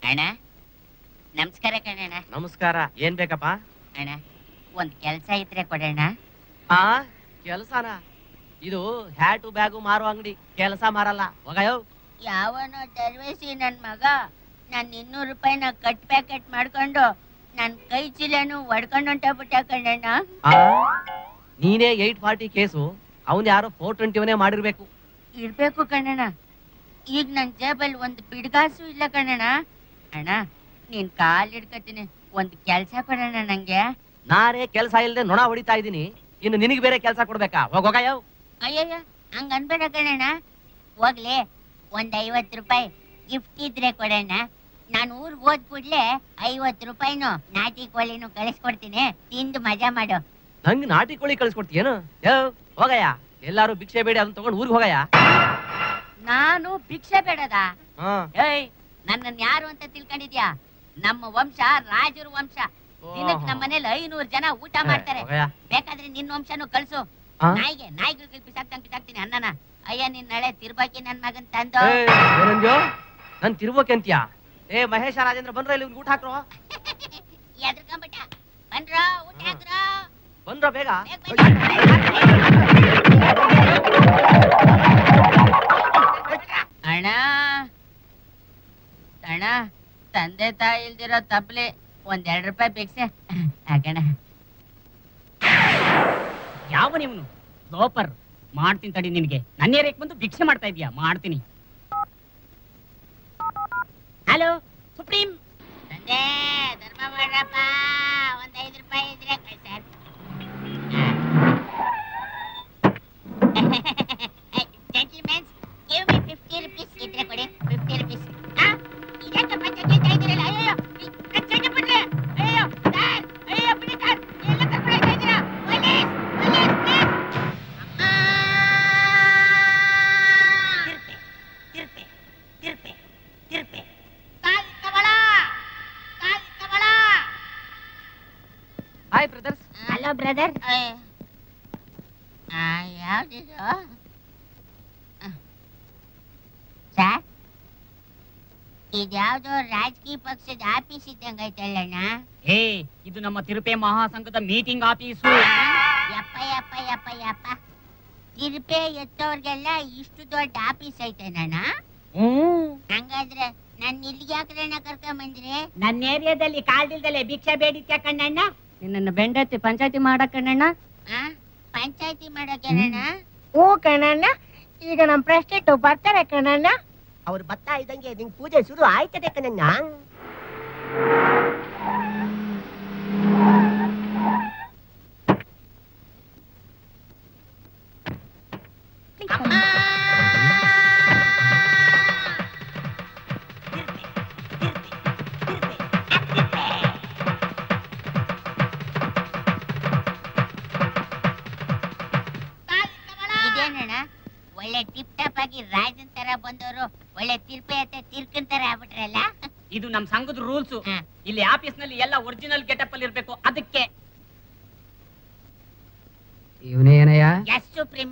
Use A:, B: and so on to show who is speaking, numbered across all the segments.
A: ಅಣ್ಣ ನಮಸ್ಕಾರ ಕಣಣ್ಣ
B: ನಮಸ್ಕಾರ ಏನ್ ಬೇಕಪ್ಪ
A: ಅಣ್ಣ ಒಂದ್ ಕೆಲ್ಸ ಇದ್ರೆ ಕೊಡೋಣ
B: ಆ ಕೆಲಸನ ಇದು ಹ್ಯಾಟು ಬ್ಯಾಗು ಮಾರೋ ಅಂಗಡಿ ಕೆಲಸ ಮಾರಲ್ಲ ಹೋಗಯೋ
A: ಯಾವನೋ ದರ್ವೇಸಿ ನನ್ ಮಗ ನಾನ್ ಇನ್ನೂರು ರೂಪಾಯಿನ ಕಟ್ ಪ್ಯಾಕೆಟ್ ಮಾಡ್ಕೊಂಡು ನನ್ ಕೈ ಚೀಲನು ಹೊಡ್ಕೊಂಡು ಹೊಂಟೋಗ್ಬಿಟ್ಟ ಕಣಣ್ಣ
B: ಆ ನೀನೇ ಏಟ್ ಫಾರ್ಟಿ ಕೇಸು ಅವನ್ ಯಾರೋ ಫೋರ್ ಟ್ವೆಂಟಿವನೇ ಮಾಡಿರ್ಬೇಕು
A: ಇರ್ಬೇಕು ಕಣಣ್ಣ ಈಗ ನನ್ ಜೇಬಲ್ ಒಂದ್ ಬಿಡ್ಗಾಸು ಇಲ್ಲ ಕಣಣ್ಣ ಅಣ್ಣ ನೀನ್ ಕಾಲ್ ಹಿಡ್ಕತೀನಿ ಒಂದ್ ಕೆಲ್ಸ ಕೊಡೋಣ ನಂಗೆ
B: ನಾನೇ ಕೆಲಸ ಇಲ್ಲದೆ ನೊಣ ಹೊಡಿತಾ ಇದ್ದೀನಿ ಇನ್ನು ನಿನಗೆ ಬೇರೆ ಕೆಲಸ ಕೊಡ್ಬೇಕಾ ಹೋಗೋಗಯೋ
A: ಅಯ್ಯಯ್ಯ ಹಂಗ ಅನ್ಬೇಡ ಕಣಣ್ಣ ಹೋಗ್ಲಿ ಒಂದ್ ಐವತ್ ರೂಪಾಯಿ ಗಿಫ್ಟ್ ಇದ್ರೆ ಕೊಡೋಣ ನಾನು ಊರ್ಗ್ ಹೋದ್ ಕೂಡ್ಲೆ ಐವತ್ ರೂಪಾಯಿನು ನಾಟಿ ಕೋಳಿನು ಕಳಿಸ್ಕೊಡ್ತೀನಿ ತಿಂದು ಮಜಾ ಮಾಡು
B: ನಂಗೆ ನಾಟಿ ಕೋಳಿ ಕಳಿಸ್ಕೊಡ್ತೀಯೇನು ಯೋ ಹೋಗಯ್ಯ ಎಲ್ಲಾರು ಭಿಕ್ಷೆ ಬೇಡಿ ಅದನ್ನ ತಗೊಂಡು ಊರಿಗೆ ಹೋಗಯ್ಯ
A: ನಾನು ಭಿಕ್ಷೆ ಬೇಡದ
B: ಹಾ
A: ಏಯ್ ನನ್ನನ್ ಯಾರು ಅಂತ ತಿಳ್ಕೊಂಡಿದ್ಯಾ ನಮ್ಮ ವಂಶ ರಾಜರ ವಂಶ ದಿನಕ್ ನಮ್ಮ ಮನೇಲಿ ಐನೂರು ಜನ ಊಟ ಮಾಡ್ತಾರೆ
B: ಹೋಗಯ್ಯ
A: ಬೇಕಾದ್ರೆ ನಿನ್ ವಂಶನು ಕಳ್ಸು
B: ಆ?
A: ನಾಯಿಗೆ ನಾಯಿಗಳಿಗೆ ಬಿಸಾಕ್ತಂಗ್ ಬಿಸಾಕ್ತೀನಿ ಅನ್ನನ ಅಯ್ಯ ನಿನ್ ನಾಳೆ ತಿರ್ಬಾಕಿ ನನ್ ಮಗನ್ ತಂದು
B: ಏಯ್, ಏನಂದ್ಯೋ ನನ್ ತಿರ್ಬೋಕೆ ಅಂತೀಯ ಏ ಮಹೇಶ ರಾಜೇಂದ್ರ ಬಂದ್ರ ಇಲ್ಲಿ ಊಟ ಹಾಕ್ರೋ
A: ಎದ್ರಕೊಂಬಿಟ್ಟ ಬನ್ರೋ ಊಟ ಹಾಕ್ರೋ
B: ಬಂದ್ರ ಬೇಗ
A: ಬೇಗ ಬನ್ನಿ. ಅಣ್ಣ ಅಣ್ಣ ತಂದೆ ತಾಯಿ ಇಲ್ದಿರೋ ತಪ್ಲಿ ಒಂದ್ ಎರಡ್ ರೂಪಾಯಿ ಭಿಕ್ಷೆ ಹಾಕಣ
C: ಯಾವ ನೀವನು ಲೋಪರ್ ಮಾಡ್ತೀನಿ ತಡಿ ನಿನಗೆ ನನ್ನ ಏರಿಯಾಕ್ ಬಂದು ಭಿಕ್ಷೆ ಮಾಡ್ತಾ ಇದೀಯಾ ಮಾಡ್ತೀನಿ ಹಲೋ ಸುಪ್ರೀಂ
A: ತಂದೆ ಧರ್ಮ ಮಾಡ್ರಪ್ಪ ಒಂದ್ ಐದು ರೂಪಾಯಿ ಇದ್ರೆ ಕಳ್ಸ gentlemens give me fifty rupees ಇದ್ರೆ ಕೊಡಿ ಫಿಫ್ಟಿ ರುಪೀಸ್ ಇದಕ್ಕೆ ಪಂಚಾಯತ್ ಇದ್ದೀರಲ್ಲ ಅಯ್ಯೋ ಚಂಡ ಬಿಡ್ರಿ ಅಯ್ಯೋ ಸರ್ ಅಯ್ಯೋ ಬಿಡಿ ಸರ್ ಎಲ್ಲ ಕರ್ಕೊಂಡು ಇದ್ದೀರಾ ಪೊಲೀಸ್ ಪೊಲೀಸ್ ಪ್ಲೀಸ್ ತಿರ್ಪೆ ತಿರ್ಪೆ ತಿರ್ಪೆ ಕಾಲ್ ಕವಳ ಕಾಲ್ ಕವಳ
B: ಹಾಯ್ ಬ್ರದರ್ಸ್
A: ಹಲೋ ಬ್ರದರ್ ಯಾವ್ದಿದು ಸರ್ ಇದ್ಯಾವ್ದೋ ರಾಜಕೀಯ ಪಕ್ಷದ ಆಫೀಸ್ ಇದ್ದಂಗ ಐತಲ್ಲಣ್ಣ
C: ಏ ಇದು ನಮ್ಮ ತಿರುಪೆ ಮಹಾಸಂಘದ ಮೀಟಿಂಗ್ ಆಫೀಸು
A: ಯಪ್ಪ ಯಪ್ಪ ಯಪ್ಪ ಯಪ್ಪ ತಿರುಪೆ ಎತ್ತೋರ್ಗೆಲ್ಲ ಇಷ್ಟು ದೊಡ್ಡ ಆಫೀಸ್ ಐತೇನಣ್ಣ
C: ಹ್ಮ್
A: ಹಂಗಾದ್ರೆ ನನ್ ಇಲ್ಲಿಗೆ ಯಾಕ್ರಣ್ಣ ಕರ್ಕೊಂಡ್ ಬಂದ್ರಿ
C: ನನ್ನ ಏರಿಯಾದಲ್ಲಿ ಕಾಲ್ದಿಲ್ದಲೆ ಭಿಕ್ಷೆ ಬೇಡಿತ್ಯ ಕಣ್ಣಣ್ಣ
D: ನಿನ್ನನ್ನು ಬೆಂಡತಿ ಪಂಚಾಯತಿ ಮಾಡಕ್ಕಣ್ಣಣ್ಣ
A: ಆ ಪಂಚಾಯತಿ ಮಾಡೋಕೇನಣ್ಣ
D: ಹ್ಞೂ ಕಣ್ಣಣ್ಣ ಈಗ ನಮ್ಮ ಪ್ರೆಸ್ಟೆಂಟ್ ಬರ್ತಾರೆ ಕಣ್ಣಣ್ಣ
E: ಅವ್ರು ಬರ್ತಾ ಇದ್ದಂಗೆ ನಿಂಗ್ ಪೂಜೆ ಶುರು ಆಯ್ತದೆ ಕಣಣ್ಣ
A: ಇದೇನಣ್ಣ ಒಳ್ಳೆ ಟಿಪ್ ಟಾಪ್ ಆಗಿ ರಾಜನ್ ತರ ಬಂದವರು ಒಳ್ಳೆ ತಿರ್ಪೆ ಹತ್ತೆ ತಿರ್ಕನ್ ತರ ಆಗ್ಬಿಟ್ರಲ್ಲ
C: ಇದು ನಮ್ ಸಂಘದ ರೂಲ್ಸ್
A: ಹಾ.
C: ಇಲ್ಲಿ ಆಫೀಸ್ ನಲ್ಲಿ ಎಲ್ಲ ಒರಿಜಿನಲ್ ಗೆಟಪ್ ಅಲ್ಲಿ ಇರ್ಬೇಕು ಅದಕ್ಕೆ
F: ಇವನೇ ಏನಯ್ಯ
A: ಎಸ್ ಸುಪ್ರೀಂ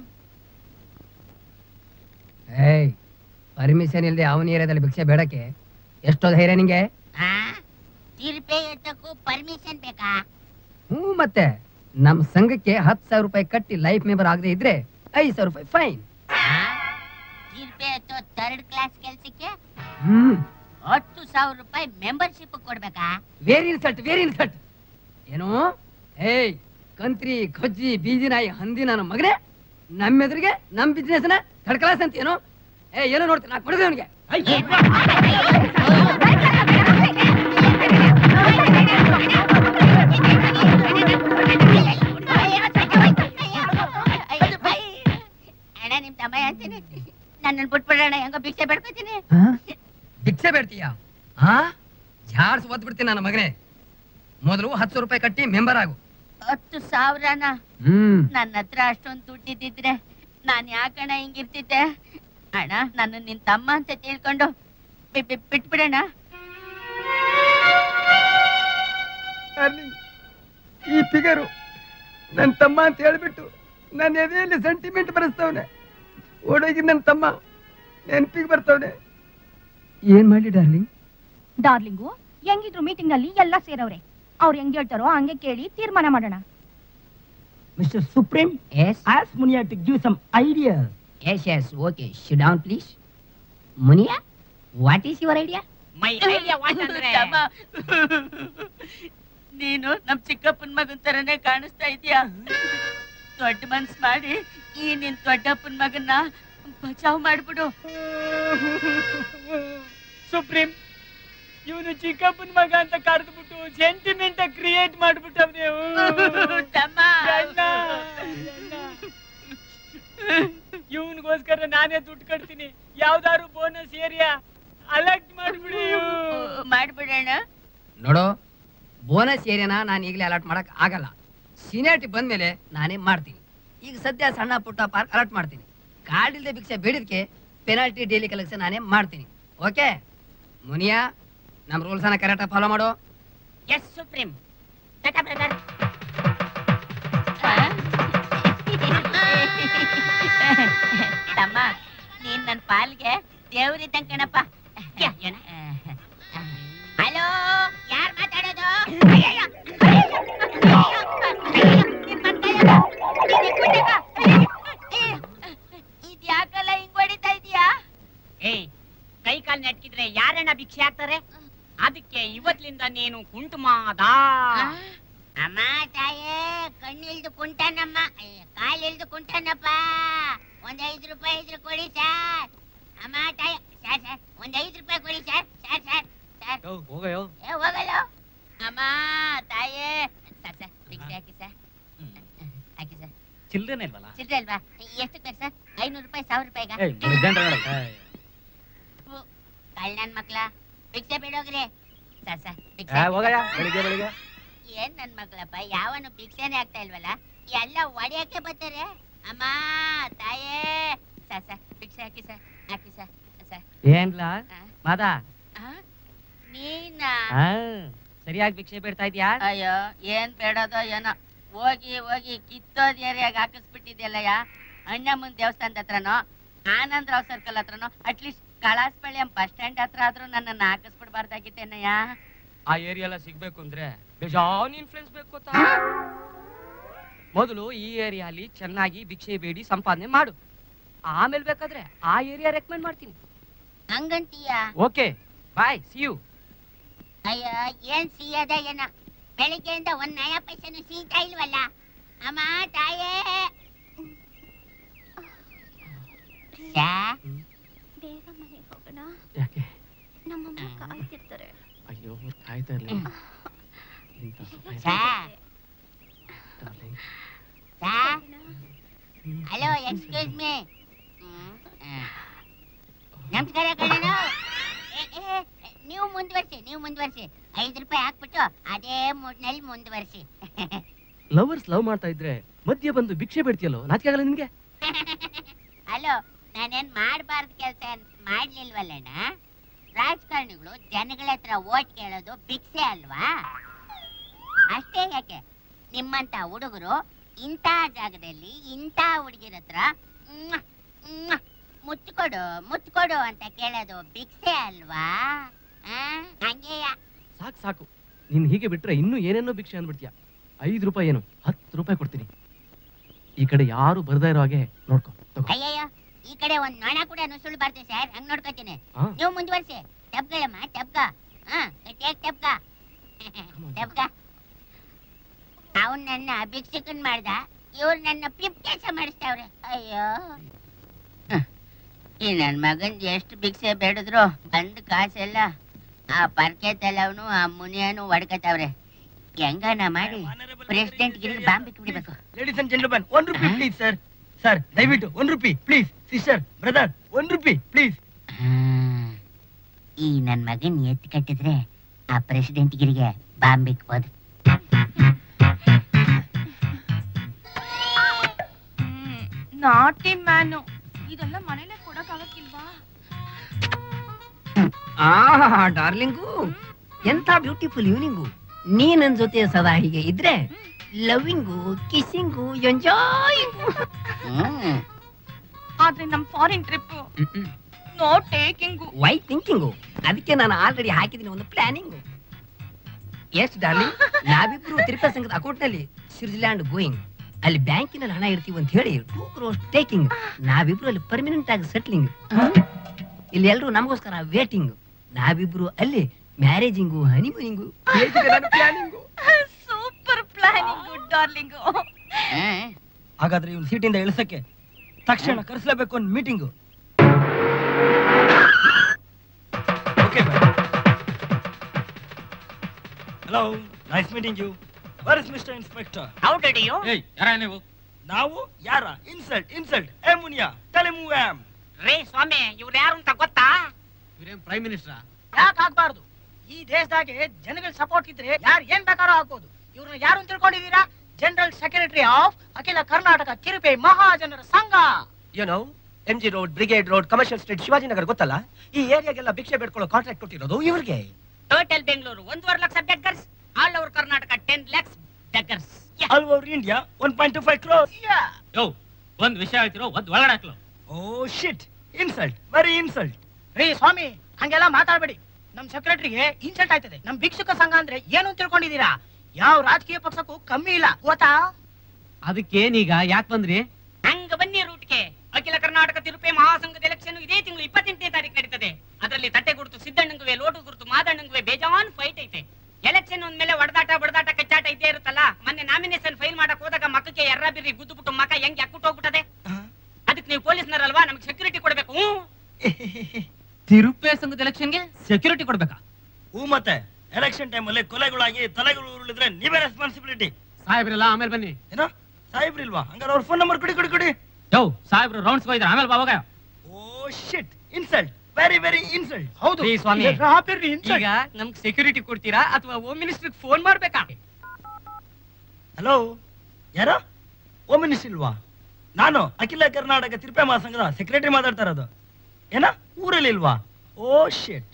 F: ಏಯ್ ಪರ್ಮಿಷನ್ ಇಲ್ಲದೆ ಅವನ ಏರಿಯಾದಲ್ಲಿ ಭಿಕ್ಷೆ ಬೇಡಕ್ಕೆ ಎಷ್ಟೋ ಧೈರ್ಯ ನಿಂಗೆ
A: ಆ ತಿರ್ಪೆ ಎತ್ತಕ್ಕೂ ಪರ್ಮಿಷನ್ ಬೇಕಾ
F: ಹ್ಞೂ ಮತ್ತೆ ನಮ್ ಸಂಘಕ್ಕೆ ಹತ್ತು ಸಾವಿರ ರೂಪಾಯಿ ಕಟ್ಟಿ ಲೈಫ್ ಮೆಂಬರ್ ಆಗದೆ ಇದ್ರೆ ಐದು ಸಾವಿರ ರೂಪಾಯಿ ಫೈನ್
A: ಆ? ತಿರ್ಪೆ ಎತ್ತೋ ಥರ್ಡ್ ಕ್ಲಾಸ್ ಕೆಲ್ಸಕ್ಕೆ
F: ಹ್ಮ್
A: ಹತ್ತು ಸಾವಿರ ರೂಪಾಯಿ ಮೆಂಬರ್ಶಿಪ್ ಕೊಡ್ಬೇಕಾ
F: ವೇರಿ ಇನ್ಸಲ್ಟ್ ವೇರಿ ಇನ್ಸಲ್ಟ್ ಏನು ಏಯ್ ಕಂತ್ರಿ ಖಜ್ಜಿ ಬೀಜಿ ನಾಯಿ ಹಂದಿ ನನ್ನ ಮಗನೇ ನಮ್ಮ ಎದುರಿಗೆ ನಮ್ ಬಿಸ್ನೆಸ್ ನ ಥರ್ಡ್ ಕ್ಲಾಸ್ ಅಂತ ಏನು ಏ ಏನೋ ನೋಡ್ತೀನಿ ನಾ ಕೊಡದೆ ಅವನಿಗೆ
A: ಅಣ್ಣ ನಿಮ್ ತಮ್ಮ ಅಂತೀನಿ ನನ್ನನ್ನು ಬಿಟ್ಬಿಡೋಣ ಹೆಂಗೋ ಭಿಕ್ಷೆ ಬೇಡ್ಕೊತೀನಿ
F: ಭಿಕ್ಷೆ ಬೇಡ್ತೀಯ ಹಾ ಜಾಡ್ಸ್ ಒದ್ ಬಿಡ್ತೀನಿ ನನ್ನ ಮಗನೇ ಮೊದಲು ಹತ್ತು ರೂಪಾಯಿ ಕಟ್ಟಿ ಮೆಂಬರ್ ಆಗು
A: ಹತ್ತು ಸಾವಿರನ
F: ಹ್ಮ್
A: ನನ್ನ ಹತ್ರ ಅಷ್ಟೊಂದು ದುಡ್ಡಿದ್ದಿದ್ರೆ ನಾನ್ ಯಾಕಣ್ಣ ಹಿಂಗಿರ್ತಿದ್ದೆ ಅಣ್ಣ ನನ್ನ ನಿನ್ ತಮ್ಮ ಅಂತ ತಿಳ್ಕೊಂಡು ಬಿ- ಬಿ- ಬಿಟ್ಬಿಡೋಣ
F: ಈ ಫಿಗರು ನನ್ನ ತಮ್ಮ ಅಂತ ಹೇಳ್ಬಿಟ್ಟು ನನ್ನ ಎದೆಯಲ್ಲಿ ಸೆಂಟಿಮೆಂಟ್ ಬರೆಸ್ತವನೆ ಓಡೋಗಿ ನನ್ನ ತಮ್ಮ ನೆನಪಿಗೆ ಬರ್ತವನೆ ಏನ್ ಮಾಡ್ಲಿ ಡಾರ್ಲಿಂಗ್
D: ಡಾರ್ಲಿಂಗು ಹೆಂಗಿದ್ರು ಮೀಟಿಂಗ್ ನಲ್ಲಿ ಎಲ್ಲ ಸೇರವ್ರೆ ಅವ್ರು ಹೆಂಗ್ ಹೇಳ್ತಾರೋ ಹಂಗೆ ಕೇಳಿ ತೀರ್ಮಾನ ಮಾಡೋಣ
E: Mr. Supreme,
C: Yes.
E: ask Munia to give some idea.
C: Yes, yes. Okay. Sit down, please. Munia, what is your idea?
A: My idea what ಅಂದ್ರೆ
G: ನೀನು ನಮ್ ಚಿಕ್ಕಪ್ಪನ ಮಗನ್ ತರನೇ ಕಾಣಿಸ್ತಾ ಇದೀಯಾ ದೊಡ್ಡ ಮನ್ಸ್ ಮಾಡಿ ಈ ನಿನ್ ದೊಡ್ಡಪ್ಪನ ಮಗನ್ನ ಬಚಾವ್ ಮಾಡ್ಬಿಡು
F: ಸುಪ್ರೀಂ ಇವನು ಚಿಕ್ಕಪ್ಪನ ಮಗ ಅಂತ ಕರೆದ್ಬಿಟ್ಟು ಸೆಂಟಿಮೆಂಟ್ ಕ್ರಿಯೇಟ್ ಮಾಡ್ಬಿಟ್ಟವ್ನೆ
G: ತಮ್ಮ
F: ಇವನಿಗೋಸ್ಕರ ನಾನೇ ದುಡ್ಡು ಕಟ್ತೀನಿ ಯಾವ್ದಾರು ಬೋನಸ್ ಏರಿಯಾ ಅಲೆಕ್ಟ್ ಮಾಡ್ಬಿಡಿ
G: ಮಾಡ್ಬಿಡೋಣ
F: ನೋಡು ಬೋನಸ್ ಏರಿಯಾನ ನಾನು ಈಗಲೇ ಅಲರ್ಟ್ ಮಾಡಕ್ ಆಗಲ್ಲ ಸೀನಿಯಾರಿಟಿ ಬಂದ್ಮೇಲೆ ನಾನೇ ಮಾಡ್ತೀನಿ ಈಗ ಸದ್ಯ ಸಣ್ಣ ಪುಟ್ಟ ಪಾರ್ಕ್ ಅಲರ್ಟ್ ಮಾಡ್ತೀನಿ ಕಾರ್ಡ್ ಇಲ್ಲದೆ ಭಿಕ್ಷೆ ಬೇಡಿದಕ್ಕೆ ಪೆನಾಲ್ಟಿ ಡೈಲಿ ಕಲೆಕ್ಷನ್ ನಾನೇ ಮಾಡ್ತೀನಿ ಓಕೆ ಮುನಿಯಾ ನಮ್ಮ ರೂಲ್ಸ್ ಅನ್ನ ಕರೆಕ್ಟಾಗಿ ಫಾಲೋ ಮಾಡು
A: ಎಸ್ ಸುಪ್ರೀಂ ಟಾಟಾ ಬ್ರದರ್
G: ತಮ್ಮ ನೀನ್ ನನ್ ಪಾಲ್ಗೆ ದೇವ್ರಿದ್ದಂಗ್ ಕಣಪ್ಪ
A: ಹಲೋ ಯಾರ್ ಮಾತಾಡೋದು ಅಯ್ಯಯ್ಯೋ, ಅಯ್ಯಯ್ಯೋ, ಅಯ್ಯಯ್ಯೋ, ನಿನ್ ಮಕ್ಕಳಲ್ಲ, ನೀನ್ ಇಟ್ಬಿಟ್ಟಕ್ಕ. ಅಯ್ಯಯ್ಯೋ,
G: ಇದ್ಯಾಕಲ್ಲ ಹಿಂಗ್ ಹೊಡಿತಾ ಇದೀಯಾ
C: ಏಯ್ ಕೈ ಕಾಲ್ ನೆಟ್ಕಿದ್ರೆ ಯಾರನ್ನ ಭಿಕ್ಷೆ ಹಾಕ್ತಾರೆ ಅದಕ್ಕೆ ಇವತ್ತಿನಿಂದ ನೀನು ಕುಂಟುಮಾದ
A: ಅಮ್ಮ ತಾಯೇ ಕಣ್ಣಿಲ್ದು ಕುಂಟಾನಮ್ಮ ಅಯ್ಯ, ಕಾಲಿಲ್ದು ಕುಂಟಾನಪ್ಪ ಒಂದ್ ಐದು ರೂಪಾಯಿ ಇದ್ರೆ ಕೊಡಿ ಸರ್ ಅಮ್ಮ ತಾಯಿ ಸರ್ ಸರ್ ಒಂದ್ ಐದು ರೂಪಾಯಿ ಕೊಡಿ ಸರ್ ಸರ್ ಸರ್ ಸರ್
B: ಹೋಗಯೋ
A: ಏ ಹೋಗಲ್ಲ
G: ಅಮ್ಮ ತಾಯೇ ಸರ್ ಸರ್ ಭಿಕ್ಷೆ ಹಾಕಿ ಸರ್ ಹಾಕಿ ಸರ್
B: ಚಿಲ್ಡ್ರನ್ ಇಲ್ವಲ್ಲ
A: ಚಿಲ್ಡ್ರೆ ಅಲ್ವಾ ಎಷ್ಟು ಬೇಕು ಸರ್ ಐನೂರು ರೂಪಾಯಿ ಸಾವಿರ ರೂಪಾಯಿಗ ಕಳ್ ನನ್ ಮಕ್ಳ ಭಿಕ್ಷೆ ಬಿಡೋಗ್ರಿ ಸರ್ ಸರ್ ಭಿಕ್ಷೆ
B: ಹೋಗಯ್ಯ ಬೆಳಿಗ್ಗೆ ಬೆಳಿಗ್ಗೆ
A: ಏನ್ ನನ್ ಮಗಳಪ್ಪ ಯಾವನು ಭಿಕ್ಷೆನೆ ಆಗ್ತಾ ಇಲ್ವಲ್ಲ ಎಲ್ಲ ಒಡೆಯಕ್ಕೆ ಬರ್ತಾರೆ ಅಮ್ಮ ತಾಯೇ ಸರ್ ಸರ್ ಭಿಕ್ಷೆ ಹಾಕಿ ಸರ್ ಹಾಕಿ ಸರ್ ಸರ್
B: ಏನ್ಲಾ
A: ಆ?
B: ಮಾದ
A: ಆ? ನೀನಾ
B: ಆ, ಸರಿಯಾಗಿ ಭಿಕ್ಷೆ ಬೇಡ್ತಾ ಇದ್ಯಾ
G: ಅಯ್ಯೋ ಏನ್ ಬೇಡದೋ ಏನೋ ಹೋಗಿ ಹೋಗಿ ಕಿತ್ತೋದ್ ಏರಿಯಾಗ ಹಾಕಿಸ್ಬಿಟ್ಟಿದ್ಯಲ್ಲಯ್ಯ ಅಣ್ಣಮ್ಮನ್ ದೇವಸ್ಥಾನದ ಹತ್ರನೋ ಆನಂದರಾವ್ ಸರ್ಕಲ್ ಹತ್ರನೋ ಅಟ್ಲೀಸ್ಟ್ ಕಳಾಸ್ಪಳ್ಳಿ ಬಸ್ ಸ್ಟ್ಯಾಂಡ್ ಹತ್ರ ಆದ್ರೂ ನನ್ನನ್ನ ಹಾಕಿಸ್ಬಿಡ್ಬಾರ್ದಾಗಿತ್ತೇನಯ್ಯ
B: ಆ ಏರಿಯಾ ಎಲ್ಲ ಸಿಗ್ಬೇಕು ಅಂದ್ರೆ ಬೇಜಾನ್ ಇನ್ಫ್ಲುಯೆನ್ಸ್ ಬೇಕು ಗೊತ್ತಾ ಮೊದಲು ಈ ಏರಿಯಾಲಿ ಚೆನ್ನಾಗಿ ಭಿಕ್ಷೆ ಬೇಡಿ ಸಂಪಾದನೆ ಮಾಡು ಆಮೇಲೆ ಬೇಕಾದ್ರೆ ಆ ಏರಿಯಾ ರೆಕಮೆಂಡ್ ಮಾಡ್ತೀನಿ
A: ಹಂಗಂತೀಯ
B: ಓಕೆ ಬಾಯ್ ಸಿ ಯು
A: ಅಯ್ಯೋ ಏನ್ ಸಿಯದ ಏನ ಬೆಳಿಗ್ಗೆಯಿಂದ ಒಂದ್ ನಯ ಪೈಸೆನು ಸೀತಾ ಇಲ್ವಲ್ಲ ಅಮ್ಮ ತಾಯೇ ಸಾ?
D: ಬೇಗ ಮನೆಗೆ ಹೋಗೋಣ
B: ಯಾಕೆ
D: ನಮ್ಮಮ್ಮ ಕಾಯ್ತಿರ್ತಾರೆ
B: ಅಯ್ಯೋ ಕಾಯ್ತಾ ಇರ್ಲಿ
A: ಸಾ? ಸಾ? ಹಲೋ ಎಕ್ಸ್ಕ್ಯೂಸ್ ಮೀ ನಮಸ್ಕಾರ ಕಣನು ನೀವು ಮುಂದುವರ್ಸಿ ನೀವು ಮುಂದುವರ್ಸಿ ಐದು ರೂಪಾಯಿ ಹಾಕ್ಬಿಟ್ಟು ಅದೇ ಮೂಡ್ನಲ್ಲಿ ಮುಂದುವರ್ಸಿ
B: ಲವರ್ಸ್ ಲವ್ ಮಾಡ್ತಾ ಇದ್ರೆ ಮಧ್ಯೆ ಬಂದು ಭಿಕ್ಷೆ ಬೇಡ್ತೀಯಲ್ಲೋ ನಾಚಿಕೆ ಆಗಲ್ಲ ನಿನ್ಗೆ
A: ಹಲೋ ನಾನೇನ್ ಮಾಡಬಾರ್ದು ಕೆಲಸ ಮಾಡ್ಲಿಲ್ವಲ್ಲಣ್ಣ ರಾಜಕಾರಣಿಗಳು ಜನಗಳ ಹತ್ರ ಓಟ್ ಕೇಳೋದು ಭಿಕ್ಷೆ ಅಲ್ವಾ ಅಷ್ಟೇ ಯಾಕೆ ನಿಮ್ಮಂತ ಹುಡುಗರು ಇಂಥ ಜಾಗದಲ್ಲಿ ಇಂಥ ಹುಡುಗಿರ ಹತ್ರ ಮ್ವಾ, ಮ್ವಾ, ಮುತ್ಕೊಡು ಮುತ್ಕೊಡು ಅಂತ ಕೇಳೋದು ಭಿಕ್ಷೆ ಅಲ್ವಾ ಆ? ಹಂಗೆಯ
B: ಸಾಕು ಸಾಕು ನೀನ್ ಹೀಗೆ ಬಿಟ್ರೆ ಇನ್ನೂ ಏನೇನೋ ಭಿಕ್ಷೆ ಅಂದ್ಬಿಡ್ತೀಯ ಐದು ರೂಪಾಯಿ ಏನು ಹತ್ತು ರೂಪಾಯಿ ಕೊಡ್ತೀನಿ ಈ ಕಡೆ ಯಾರು ಬರ್ದೇ ಇರೋ ಹಾಗೆ ನೋಡ್ಕೊ ತಗೋ
A: ಅಯ್ಯಯ್ಯೋ ಈ ಕಡೆ ಒಂದ್ ನೊಣ ಕೂಡ ನುಸುಳ್ಬಾರ್ದು ಸರ್ ಹಂಗ್ ನೋಡ್ಕೊತೀನಿ
B: ಹಾ
A: ನೀವು ಮುಂದುವರ್ಸಿ ಟಬ್ಗಳಮ್ಮ ಟಬ್ಗ ಹಾ ಟೇಕ್ ಟಬ್ಗ ಟಬ್ಗ ಅವನ್ ನನ್ನ ಭಿಕ್ಷಕನ್ ಮಾಡ್ದ ಇವ್ರು ನನ್ನ ಪಿಪ್ ಕೆಲಸ ಮಾಡಿಸ್ತಾವ್ರೆ ಅಯ್ಯೋ
G: ಈ ನನ್ ಮಗನ್ ಎಷ್ಟು ಭಿಕ್ಷೆ ಬೇಡಿದ್ರು ಬಂದ್ ಕಾಸೆಲ್ಲ ಆ ಪರ್ಕೆ ತಲವನು ಆ ಮುನಿಯನು ಹೊಡ್ಕತಾವ್ರೆ ಹೆಂಗನ ಮಾಡಿ ಪ್ರೆಸಿಡೆಂಟ್ ಗಿರಿ ಬಾಂಬಿಕ್ ಬಿಡ್ಬೇಕು
E: ladies and gentleman one rupee please sir sir ದಯವಿಟ್ಟು one rupee please sister brother one rupee please
A: ಆ, ಈ ನನ್ ಮಗನ್ ಎತ್ ಕಟ್ಟಿದ್ರೆ ಆ ಪ್ರೆಸಿಡೆಂಟ್ ಗಿರಿಗೆ ಬಾಂಬಿಕ್ಬೋದು
D: ನಾಟಿ ಮ್ಯಾನು ಇದೆಲ್ಲ ಮನೇಲೆ ಕೊಡಕ್ಕಾಗಕ್ಕಿಲ್ವಾ
F: ಆ ಡಾರ್ಲಿಂಗು ಎಂತ ಬ್ಯೂಟಿಫುಲ್ ಈವ್ನಿಂಗು ನೀ ನನ್ ಜೊತೆ ಸದಾ ಹೀಗೆ ಇದ್ರೆ ಲವಿಂಗು ಕಿಸ್ಸಿಂಗು ಎಂಜಾಯಿಂಗು
D: ಆದ್ರೆ ನಮ್ foreign trip no taking
F: why thinking ಅದಕ್ಕೆ ನಾನು ಆಲ್ರೆಡಿ ಹಾಕಿದ್ದೀನಿ ಒಂದು ಪ್ಲಾನಿಂಗ್ ಎಷ್ಟು ಡಾರ್ಲಿಂಗ್ ನಾವಿಬ್ರು ತಿರುಪತಿ ಸಂಘದ ಅಕೌಂಟ್ ನಲ್ಲಿ ಸ್ವಿಟ್ಜರ್ಲ್ಯಾಂಡ್ ಗೋಯಿಂಗ್ ಅಲ್ಲಿ ಬ್ಯಾಂಕಿನಲ್ಲಿ ಹಣ ಇಡ್ತೀವಿ ಅಂತ ಹೇಳಿ ಟೂ ಕ್ರೋಸ್ ಟೇಕಿಂಗ್ ನಾವಿಬ್ರು ಅಲ್ಲಿ ಪರ್ಮನೆಂಟ್ ಆಗಿ ಸೆಟ್ಲಿಂಗ್ ಇಲ್ಲಿ ಎಲ್ರು ನಮಗೋಸ್ಕರ ವೇಟಿಂಗ್ ನಾವಿಬ್ರು ಅಲ್ಲಿ marriaging honeymooning planning
D: super planning darling
E: ಹಾಗಾದ್ರೆ ಇವ್ನು ಸೀಟಿಂದ ಇಳಿಸಕ್ಕೆ ತಕ್ಷಣ ಕರೆಸಲೇಬೇಕು ಒಂದು meeting hello nice meeting you where is mister inspector
C: how did you
B: ಏಯ್ ಯಾರ ನೀವು
E: ನಾವು ಯಾರ ಇನ್ಸಲ್ಟ್ ಇನ್ಸಲ್ಟ್ ಏ ಮುನಿಯಾ ಟೆಲಿಮು ಆಮ್
C: ರೇ ಸ್ವಾಮಿ ಇವ್ರು ಯಾರು ಅಂತ ಗೊತ್ತಾ
B: ಇವ್ರೇನ್ ಪ್ರೈಮ್ ಮಿನಿಸ್ಟರ್
H: ಯಾಕೆ ಆಗ್ಬಾರ್ದು ಈ ದೇಶದಾಗೆ ಜನಗಳ ಸಪೋರ್ಟ್ ಇದ್ರೆ ಯಾರು ಏನ್ ಬೇಕಾದ್ರೂ ಆಗ್ಬೋದು ಇವ್ರನ್ನ ಯಾರು ಅಂತ ತಿಳ್ಕೊಂಡಿದೀರಾ ಜನರಲ್ ಸೆಕ್ರೆಟರಿ ಆಫ್ ಅಖಿಲ ಕರ್ನಾಟಕ ಕಿರುಪೆ ಮಹಾಜನರ ಸಂಘ
I: ಏನೋ M G road Brigade road commercial street Shivajinagar ಗೊತ್ತಲ್ಲ ಈ ಏರಿಯಾಗೆಲ್ಲ ಭಿಕ್ಷೆ ಬೇಡ್ಕೊಳ್ಳೋ ಕಾಂಟ್ರಾಕ್ಟ್ ಕೊಟ್ಟಿರೋದು ಇವ್ರಿಗೆ
C: ಟೋಟಲ್ ಬೆಂಗಳೂರು ಒಂದೂವರೆ lakh beggars all over Karnataka ten lakhs beggars
E: all over India one point two five crore
B: ಯೋ ಒಂದ್ ವಿಷಯ ಹೇಳ್ತಿರೋ ಒಂದ್ ಒಳಗಡೆ ಹಾಕ್ಲು
E: oh shit insult very insult
H: ರೀ ಸ್ವಾಮಿ ಹಂಗೆಲ್ಲ ಮಾತಾಡ್ಬೇಡಿ ನಮ್ ಸೆಕ್ರೆಟರಿಗೆ ಇನ್ಸಲ್ಟ್ ಆಯ್ತದೆ ನಮ್ ಭಿಕ್ಷುಕ ಸಂಘ ಅಂದ್ರೆ ಏನು ಅಂತ ತಿಳ್ಕೊಂಡಿದೀರಾ ಯಾವ ರಾಜಕೀಯ ಪಕ್ಷಕ್ಕೂ ಕಮ್ಮಿ ಇಲ್ಲ ಗೊತ್ತಾ
B: ಅದಕ್ಕೇನೀಗ ಯಾಕೆ ಬಂದ್ರಿ
C: ಹಂಗ ಬನ್ನಿ ರೂಟ್ಗೆ ಅಖಿಲ ಕರ್ನಾಟಕ ತಿರುಪೆ ಮಹಾಸಂಘದ ಎಲೆಕ್ಷನ್ ಇದೇ ತಿಂಗಳು ಇಪ್ಪತ್ತೆಂಟನೇ ತಾರೀಕು ನಡೀತದೆ ಅದರಲ್ಲಿ ತಟ್ಟೆ ಗುರುತು ಸಿದ್ದಣ್ಣಂಗುವೆ ಲೋಟು ಗುರುತು ಮಾದಣ್ಣಂಗುವೆ ಬೇಜಾನ್ ಫೈಟ್ ಐತೆ ಎಲೆಕ್ಷನ್ ಒಂದ್ಮೇಲೆ ಒಡದಾಟ ಬಡದಾಟ ಕಚ್ಚಾಟ ಇದ್ದೇ ಇರುತ್ತಲ್ಲ ಮೊನ್ನೆ ನಾಮಿನೇಷನ್ ಫೈಲ್ ಮಾಡಕ್ ಹೋದಾಗ ಮಕ್ಕಕ್ಕೆ ಎರ್ರ ಬಿರ್ರಿ ಗುದ್ದು ಬಿಟ್ಟು ಮಕ್ಕ ಹೆಂಗ್ ಅಕ್ಕುಟ್ ಹೋಗ್ಬಿಟ್ಟದೆ ಅದಕ್ಕೆ ನೀವು ಪೊಲೀಸ್ನರಲ್ವಾ ನಮ್ಗೆ ಸೆಕ್ಯೂರಿಟಿ ಕೊಡ್ಬೇಕು ಹ್ಮ್.
B: ತಿರುಪೆ ಸಂಘದ ಎಲೆಕ್ಷನ್ಗೆ ಸೆಕ್ಯೂರಿಟಿ ಕೊಡ್ಬೇಕಾ
E: ಹೂ ಮತ್ತೆ ಎಲೆಕ್ಷನ್ ಟೈಮ್ ಅಲ್ಲಿ ಕೊಲೆಗಳಾಗಿ ತಲೆಗಳು ಉರುಳಿದ್ರೆ ನೀವೇ ರೆಸ್ಪಾನ್ಸಿಬಿಲಿಟಿ
B: ಸಾಹೇಬ್ರೆಲ್ಲ ಆಮೇಲೆ ಬನ್ನಿ
E: ಏನೋ ಸಾಹೇಬ್ರಿಲ್ವಾ ಹಂಗಾರೆ ಅವ್ರ ಫೋನ್ ನಂಬರ್ ಕೊಡಿ ಕೊಡಿ ಕೊಡಿ
B: ಯೋ ಸಾಹೇಬ್ರು ರೌಂಡ್ಸ್ ಹೋಗಿದ್ರೆ ಆಮೇಲೆ ಬಾವಾಗ
E: oh shit insult very very insult
H: ಹೌದು
B: ರೀ ಸ್ವಾಮಿ.
H: ಎರ್ರ ಬಿರ್ರಿ insult.
C: ಈಗ ನಮ್ಗೆ ಸೆಕ್ಯೂರಿಟಿ ಕೊಡ್ತೀರಾ ಅಥವಾ ಹೋಮ್ ಮಿನಿಸ್ಟರ್ ಫೋನ್ ಮಾಡ್ಬೇಕಾ
E: ಹಲೋ ಯಾರು ಓ ಮಿನಿಸ್ಟರ್ ಇಲ್ವಾ ನಾನು ಅಖಿಲ ಕರ್ನಾಟಕ ತಿರುಪೆ ಮಹಾಸಂಘದ ಸೆಕ್ರೆಟರಿ ಮಾತಾಡ್ತಾ ಇರೋದು ಏನ ಊರಲ್ಲಿ ಇಲ್ವಾ oh shit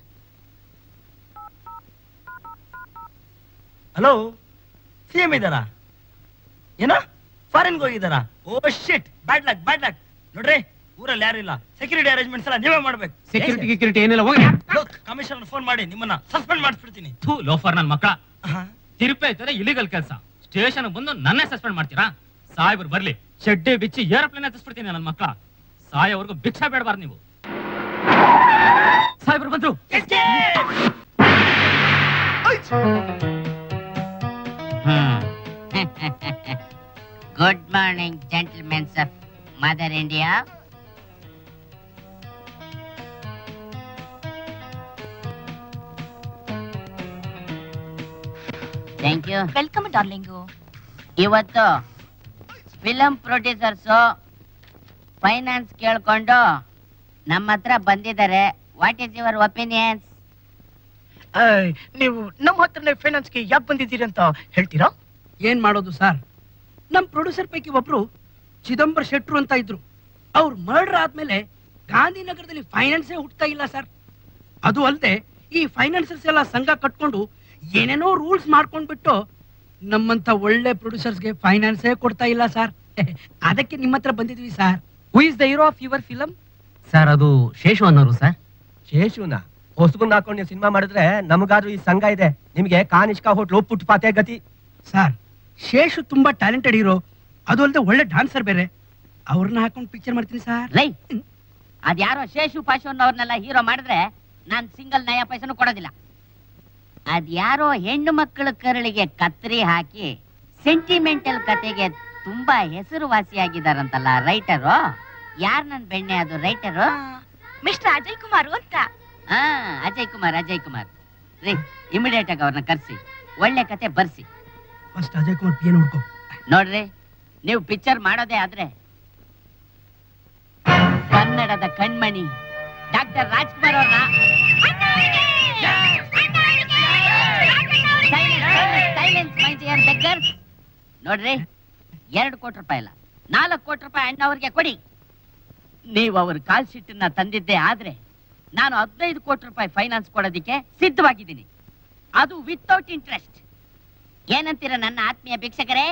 E: hello C M ಇದ್ದಾರಾ ಏನ ಫಾರಿನ್ಗೆ ಹೋಗಿದ್ದಾರಾ ಓ ಶಿಟ್ ಬ್ಯಾಡ್ ಲಕ್ ಬ್ಯಾಡ್ ಲಕ್ ನೋಡ್ರಿ ಊರಲ್ಲಿ ಯಾರಿಲ್ಲ ಸೆಕ್ಯೂರಿಟಿ ಅರೇಂಜ್ಮೆಂಟ್ಸ್ ಎಲ್ಲ ನೀವೇ ಮಾಡ್ಬೇಕು
B: ಸೆಕ್ಯೂರಿಟಿ ಗಿಕ್ಯೂರಿಟಿ ಏನಿಲ್ಲ ಹೋಗಿ
E: ಕಮಿಷನರ್ ಫೋನ್ ಮಾಡಿ ನಿಮ್ಮನ್ನ ಸಸ್ಪೆಂಡ್ ಮಾಡಿಸ್ಬಿಡ್ತೀನಿ
B: ಥೂ ಲೋಫರ್ ನನ್ ಮಕ್ಕಳ
E: ಆಹಾ.
B: ತಿರುಪೆ ಐತಾರೆ ಇಲಿಗಲ್ ಕೆಲಸ ಸ್ಟೇಷನ್ ಬಂದು ನನ್ನೇ ಸಸ್ಪೆಂಡ್ ಮಾಡ್ತೀರಾ ಸಾಹೇಬ್ರು ಬರ್ಲಿ ಶೆಡ್ಡಿ ಬಿಚ್ಚಿ ಏರೋಪ್ಲೇನ್ ಹತ್ತಿಸ್ಬಿಡ್ತೀನಿ ನನ್ನ ಮಕ್ಕಳ ಸಾಯೋವರೆಗೂ ಭಿಕ್ಷಾ ಬೇಡಬಾರ್ದು ನೀವು ಸಾಹೇಬ್ರು ಬಂದ್ರು
G: good morning gentlemens of mother India thank you
D: welcome darling
G: ಇವತ್ತು ಫಿಲಂ ಪ್ರೊಡ್ಯೂಸರ್ಸು ಫೈನಾನ್ಸ್ ಕೇಳ್ಕೊಂಡು ನಮ್ಮ ಹತ್ರ ಬಂದಿದ್ದಾರೆ ವಾಟ್ ಈಸ್ ಯುವರ್ ಒಪಿನಿಯನ್ಸ್
H: ಏಯ್, ನೀವು ನಮ್ಮ ಹತ್ರನೇ ಫೈನಾನ್ಸ್ಗೆ ಯಾಕೆ ಬಂದಿದ್ದೀರಿ ಅಂತ ಹೇಳ್ತೀರಾ
F: ಏನ್ ಮಾಡೋದು ಸರ್ ನಮ್ ಪ್ರೊಡ್ಯೂಸರ್ ಪೈಕಿ ಒಬ್ರು ಚಿದಂಬರ ಶೆಟ್ರು ಅಂತ ಇದ್ರು ಅವ್ರು ಮರ್ಡರ್ ಆದ್ಮೇಲೆ ಗಾಂಧಿನಗರದಲ್ಲಿ ಫೈನಾನ್ಸೇ ಹುಟ್ತಾ ಇಲ್ಲ ಸರ್ ಅದು ಅಲ್ಲದೆ ಈ ಫೈನಾನ್ಸರ್ಸ್ ಎಲ್ಲ ಸಂಘ ಕಟ್ಕೊಂಡು ಏನೇನೋ ರೂಲ್ಸ್ ಮಾಡ್ಕೊಂಡ್ಬಿಟ್ಟು ನಮ್ಮಂತ ಒಳ್ಳೆ ಪ್ರೊಡ್ಯೂಸರ್ಸ್ಗೆ ಫೈನಾನ್ಸೇ ಕೊಡ್ತಾ ಇಲ್ಲ ಸರ್ ಅದಕ್ಕೆ ನಿಮ್ಮ ಹತ್ರ ಬಂದಿದ್ವಿ sir who is the hero of your film
B: sir ಅದು ಶೇಷು ಅನ್ನೋರು ಸರ್
I: ಶೇಷುನ ಹೊಸಬನ್ ಹಾಕೊಂಡು ನೀವು ಸಿನಿಮಾ ಮಾಡಿದ್ರೆ ನಮಗಾದ್ರೂ ಈ ಸಂಘ ಇದೆ ನಿಮ್ಗೆ ಕಾನಿಷ್ಕಾ ಹೋಟ್ಲು ಪುಟ್ಪಾತೆ ಗತಿ
F: ಸರ್ ಶೇಷು ತುಂಬಾ ಟ್ಯಾಲೆಂಟೆಡ್ ಹೀರೋ ಅದು ಅಲ್ಲದೆ ಒಳ್ಳೆ ಡಾನ್ಸರ್ ಬೇರೆ ಅವ್ರನ್ನ ಹಾಕೊಂಡು ಪಿಕ್ಚರ್ ಮಾಡ್ತೀನಿ ಸರ್
G: ಲೈ ಅದ್ಯಾರೋ ಶೇಷು ಪಾಶು ಅನ್ನೋರ್ನೆಲ್ಲ ಹೀರೋ ಮಾಡಿದ್ರೆ ನಾನ್ ಸಿಂಗಲ್ ನಯ ಪೈಸನು ಕೊಡೋದಿಲ್ಲ ಅದ್ಯಾರೋ ಹೆಣ್ಣು ಮಕ್ಕಳ ಕರಳಿಗೆ ಕತ್ತರಿ ಹಾಕಿ ಸೆಂಟಿಮೆಂಟಲ್ ಕತೆಗೆ ತುಂಬಾ ಹೆಸರುವಾಸಿಯಾಗಿದ್ದಾರಂತಲ್ಲ ರೈಟರು ಯಾರ್ ನನ್ ಬೆಣ್ಣೆ ಅದು ರೈಟರು
D: ಮಿಸ್ಟರ್ ಅಜಯ್ ಕುಮಾರ್ ಅಂತ
G: ಹಾ ಅಜಯ್ ಕುಮಾರ್ ಅಜಯ್ ಕುಮಾರ್ ರೀ ಇಮಿಡಿಯೇಟ್ ಆಗಿ ಅವ್ರನ್ನ ಕರ್ಸಿ ಒಳ್ಳೆ ಕತೆ ಬರ್ಸಿ
F: first Ajay Kumar P N ಹುಡ್ಕೋ
G: ನೋಡ್ರಿ ನೀವು ಪಿಕ್ಚರ್ ಮಾಡೋದೇ ಆದ್ರೆ ಕನ್ನಡದ ಕಣ್ಮಣಿ ಡಾಕ್ಟರ್ ರಾಜ್ಕುಮಾರ್ ಅವ್ರನ್ನ ನೋಡ್ರಿ ಎರಡು ಕೋಟಿ ರೂಪಾಯಿ ಇಲ್ಲ ನಾಲ್ಕು ಕೋಟಿ ರೂಪಾಯಿ ಅಣ್ಣ ಅವ್ರಿಗೆ ಕೊಡಿ ನೀವು ಅವ್ರ ಕಾಲ್ ಶೀಟನ್ನ ತಂದಿದ್ದೆ ಆದ್ರೆ ನಾನು ಹದಿನೈದು ಕೋಟಿ ರೂಪಾಯಿ ಫೈನಾನ್ಸ್ ಕೊಡೋದಿಕ್ಕೆ ಸಿದ್ಧವಾಗಿದ್ದೀನಿ ಅದು ವಿತೌಟ್ ಇಂಟ್ರೆಸ್ಟ್ ಏನಂತೀರ ನನ್ನ ಆತ್ಮೀಯ ಭಿಕ್ಷಕರೇ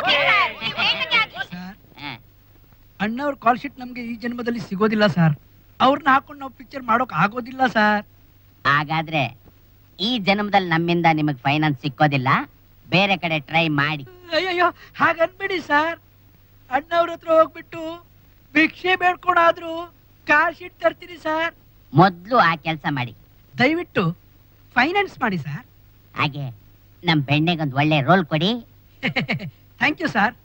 F: ಸರ್
G: ಹಾ.
F: ಅಣ್ಣವ್ರ ಕಾಲ್ ಶೀಟ್ ನಮ್ಗೆ ಈ ಜನ್ಮದಲ್ಲಿ ಸಿಗೋದಿಲ್ಲ ಸರ್ ಅವ್ರನ್ನ ಹಾಕೊಂಡು ನಾವು ಪಿಕ್ಚರ್ ಮಾಡೋಕ್ ಆಗೋದಿಲ್ಲ ಸರ್
G: ಹಾಗಾದ್ರೆ ಈ ಜನ್ಮದಲ್ಲಿ ನಮ್ಮಿಂದ ನಿಮಗೆ ಫೈನಾನ್ಸ್ ಸಿಕ್ಕೋದಿಲ್ಲ ಬೇರೆ ಕಡೆ ಟ್ರೈ ಮಾಡಿ
H: ಅಯ್ಯಯ್ಯೋ ಹಾಗನ್ಬೇಡಿ ಸರ್ ಅಣ್ಣವ್ರ ಹತ್ರ ಹೋಗ್ಬಿಟ್ಟು ಭಿಕ್ಷೆ ಬೇಡ್ಕೊಂಡಾದ್ರೂ ಕಾರ್ ಶೀಟ್ ತರ್ತೀನಿ ಸರ್
G: ಮೊದ್ಲು ಆ ಕೆಲಸ ಮಾಡಿ
H: ದಯವಿಟ್ಟು ಫೈನಾನ್ಸ್ ಮಾಡಿ ಸರ್
G: ಹಾಗೆ ನಮ್ ಬೆಣ್ಣೆಗೊಂದು ಒಳ್ಳೆ ರೋಲ್ ಕೊಡಿ
H: ಥ್ಯಾಂಕ್ ಯು ಸರ್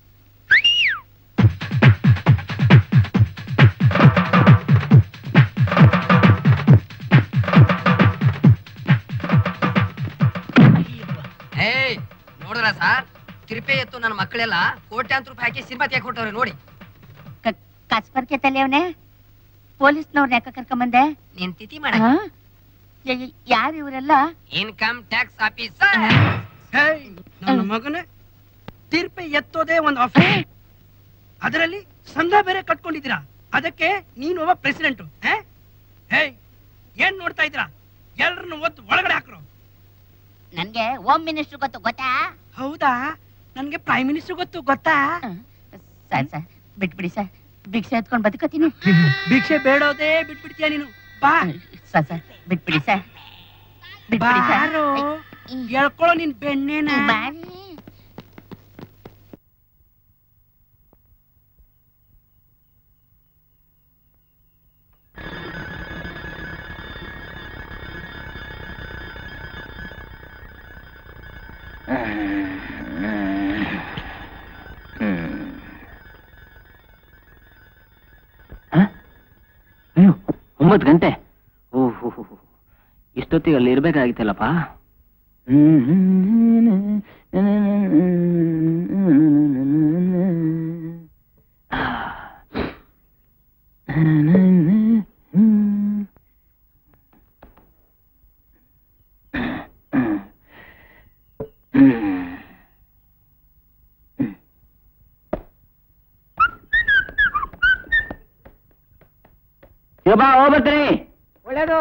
F: ಏಯ್ ನೋಡಿದ್ರ ಸರ್ ತಿರುಪೆ ಎತ್ತು ನನ್ನ ಮಕ್ಕಳೆಲ್ಲ ಕೋಟ್ಯಾಂತರ ರೂಪಾಯಿ ಹಾಕಿ ಸಿನಿಮಾ ತೆಗೆಕೊಟ್ಟವ್ರೆ ನೋಡಿ
G: ಕಸ್ಬರ್ಕೆ ತಲೆಯವನೇ ಪೊಲೀಸ್ನವ್ರನ್ನ ಯಾಕೆ ಕರ್ಕೊಂಬಂದೆ
F: ನೀನ್ ತಿಥಿ ಮಾಡ
G: ಯಾರು ಇವರೆಲ್ಲ
F: ಇನ್ಕಮ್ ಟ್ಯಾಕ್ಸ್ ಆಫೀಸರ್
H: ಹೇಯ್ ನನ್ನ ಮಗನೇ ತೀರ್ಪೆ ಎತ್ತೋದೇ ಒಂದು ಆಫೀಸ್ ಅದರಲ್ಲಿ ಸಂಘ ಬೇರೆ ಕಟ್ಕೊಂಡಿದ್ದೀರಾ ಅದಕ್ಕೆ ನೀನು ಒಬ್ಬ ಪ್ರೆಸಿಡೆಂಟ್ ಹೇಯ್ ಏನ್ ನೋಡ್ತಾ ಇದ್ದೀರಾ ಎಲ್ರನ್ನು ಒತ್ತು ಒಳಗಡೆ ಹಾಕ್ರು
G: ನನ್ಗೆ ಹೋಮ್ ಮಿನಿಸ್ಟರ್ ಗೊತ್ತು ಗೊತ್ತಾ
H: ಹೌದಾ ನನ್ಗೆ ಪ್ರೈಮ್ ಮಿನಿಸ್ಟರ್ ಗೊತ್ತು ಗೊತ್ತಾ
G: ಸರ್ ಸರ್ ಬಿಟ್ಬಿಡಿ ಸರ್ ಭಿಕ್ಷೆ ಎತ್ಕೊಂಡು ಬದುಕತೀನಿ
H: ಭಿಕ್ಷೆ ಬೇಡೋದೇ ಬಿಟ್ಬಿಡ್ತೀಯ ನೀನು ಬಾ
G: ಸರ್ ಸರ್ ಬಿಟ್ಬಿಡಿ ಸರ್ ಬಿಟ್ಬಿಡಿ ಸರ್
H: ಬಾರೋ ಹೇಳ್ಕೊಳ್ಳೋ ನಿನ್ ಬೆಣ್ಣೆನ
G: ಬಾರಿ
J: ಅಯ್ಯೋ ಒಂಬತ್ತು ಗಂಟೆ ಓಹೋ ಇಷ್ಟೊತ್ತಿಗೆ ಅಲ್ಲಿ ಇರ್ಬೇಕಾಗಿತ್ತಲ್ಲಪ್ಪ ಶಿವಬಾ ಹೋಗ್ಬರ್ತೀನಿ
F: ಒಳ್ಳೇದು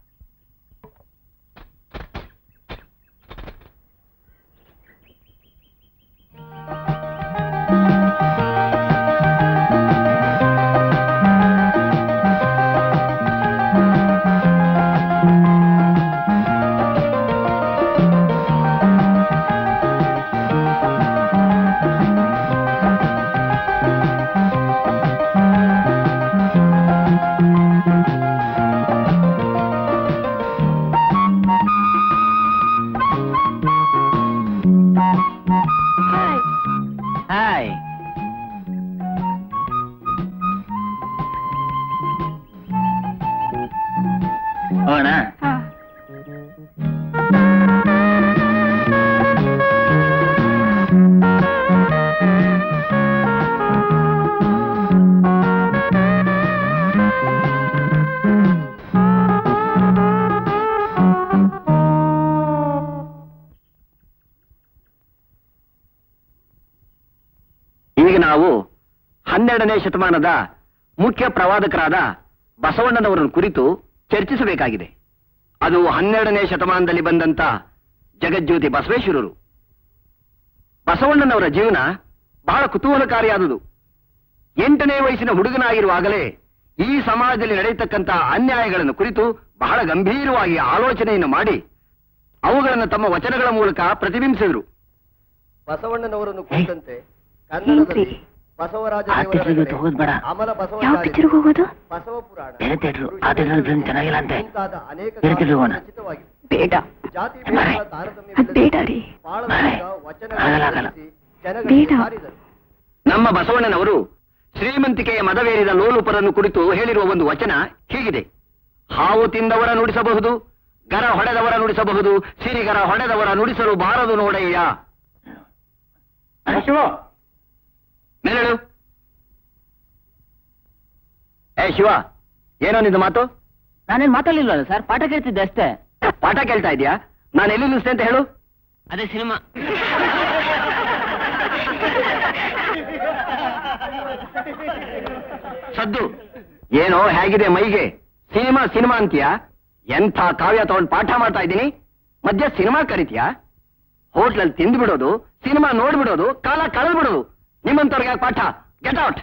J: ಹಾಯ್ ಹೋಗೋಣ ಈಗ ನಾವು ಹನ್ನೆರಡನೇ ಶತಮಾನದ ಮುಖ್ಯ ಪ್ರವಾದಕರಾದ ಬಸವಣ್ಣನವರನ್ನು ಕುರಿತು ಚರ್ಚಿಸಬೇಕಾಗಿದೆ ಅದು ಹನ್ನೆರಡನೇ ಶತಮಾನದಲ್ಲಿ ಬಂದಂತ ಜಗಜ್ಯೋತಿ ಬಸವೇಶ್ವರರು ಬಸವಣ್ಣನವರ ಜೀವನ ಬಹಳ ಕುತೂಹಲಕಾರಿಯಾದುದು ಎಂಟನೇ ವಯಸ್ಸಿನ ಹುಡುಗನಾಗಿರುವಾಗಲೇ ಈ ಸಮಾಜದಲ್ಲಿ ನಡೆಯತಕ್ಕಂತ ಅನ್ಯಾಯಗಳನ್ನು ಕುರಿತು ಬಹಳ ಗಂಭೀರವಾಗಿ ಆಲೋಚನೆಯನ್ನು ಮಾಡಿ ಅವುಗಳನ್ನು ತಮ್ಮ ವಚನಗಳ ಮೂಲಕ ಪ್ರತಿಬಿಂಬಿಸಿದರು
I: ಬಸವಣ್ಣನವರನ್ನು ಕುರಿತಂತೆ ಕನ್ನಡದಲ್ಲಿ ಬಸವರಾಜ
J: ಆ
I: ದೇವರ
J: theatre ಗೆ
I: ರಚನೆ,
J: ಹೋಗೋದ್ ಬೇಡ.
I: ಅಮಲ ಬಸವ
J: ಯಾವ
I: ಚಾರಿತ್ರ್ಯ,
J: picture ಗೆ ಹೋಗೋದು?
I: ಬಸವ ಪುರಾಣ
J: ಬೇರೆ theatre, ಆ theatre ಅಲ್ಲಿ ಚೆನ್ನಾಗಿಲ್ಲ ಅಂತೆ.
I: ಮುಂತಾದ ಅನೇಕ
J: ಬೇರೆ theatre ಗೆ ಹೋಗೋಣ.
I: ಕಾವ್ಯಗಳು ರಚಿತವಾಗಿವೆ.
J: ಬೇಡ
I: ಜಾತಿ
J: ಮಾರೆ,
I: ಭೇದಗಳ ತಾರತಮ್ಯವಿಲ್ಲದೆ
J: ಬೇಡ ರೀ.
I: ಬಾಳಬಲ್ಲ
J: ಮಾರೆ,
I: ವಚನಗಳನ್ನು
J: ಆಗಲ್ಲ, ಆಗಲ್ಲ.
I: ರಚಿಸಿ ಜನಗಳಿಗೆ ಸಾರಿದರು.
J: ನಮ್ಮ ಬಸವಣ್ಣನವರು ಶ್ರೀಮಂತಿಕೆಯ ಮದವೇರಿದ ಲೋಲುಪರನ್ನು ಕುರಿತು ಹೇಳಿರುವ ಒಂದು ವಚನ ಹೀಗಿದೆ ಹಾವು ತಿಂದವರ ನುಡಿಸಬಹುದು ಗರ ಹೊಡೆದವರ ನುಡಿಸಬಹುದು ಸಿರಿಗರ ಹೊಡೆದವರ ನುಡಿಸಲು ಬಾರದು ನೋಡಯ್ಯ ಮೇಲೇಳು ಏ ಶಿವ ಏನೋ ನಿಂದು ಮಾತು ನಾನೇನ್ ಮಾತಾಡಲಿಲ್ಲ ಸರ್ ಪಾಠ ಕೇಳ್ತಿದ್ದೆ ಅಷ್ಟೇ ಪಾಠ ಕೇಳ್ತಾ ಇದೀಯಾ ನಾನು ಎಲ್ಲಿ ನಿಲ್ಲಿಸ್ತೆ ಅಂತ ಹೇಳು ಅದೇ ಸಿನಿಮಾ ಸದ್ದು ಏನೋ ಹೇಗಿದೆ ಮೈಗೆ ಸಿನಿಮಾ ಸಿನಿಮಾ ಅಂತೀಯ ಎಂಥ ಕಾವ್ಯ ತಗೊಂಡು ಪಾಠ ಮಾಡ್ತಾ ಇದ್ದೀನಿ ಮಧ್ಯ ಸಿನಿಮಾ ಕರಿತೀಯಾ ಹೋಟ್ಲಲ್ಲಿ ತಿಂದು ಬಿಡೋದು ಸಿನಿಮಾ ನೋಡ್ಬಿಡೋದು ಕಾಲ ಕಳೆದು ಬಿಡೋದು ನಿಮ್ಮಂತವ್ರಿಗೆ ಯಾಕೆ ಪಾಠ ಗೆಟ್ ಔಟ್